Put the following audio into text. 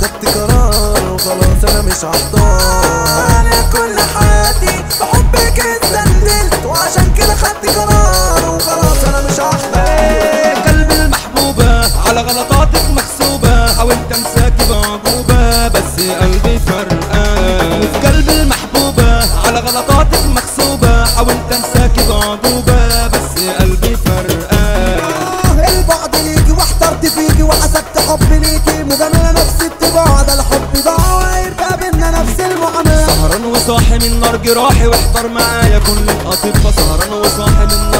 خدت قرار وخلاص انا مش هحتار انا كل حياتي بحبك اتذللت وعشان كده خدت قرار وخلاص انا مش هحتاج قلبي المحبوبة على غلطاتك محسوبة حاولت امساكي بعجوبة بس قلبي فرقان وفي قلبي المحبوبة على غلطاتك محسوبة حاولت امساكي بعجوبة بس قلبي فرقان آه البعد ليكي واحترت فيكي وحسبت حب ليكي مجاملة نفس الطباع ده الحب ضاع وهيبقى بينا نفس المعاملة سهران وصاحي من نار جراحي واحضر معايا كل الأطباء سهران وصاحي من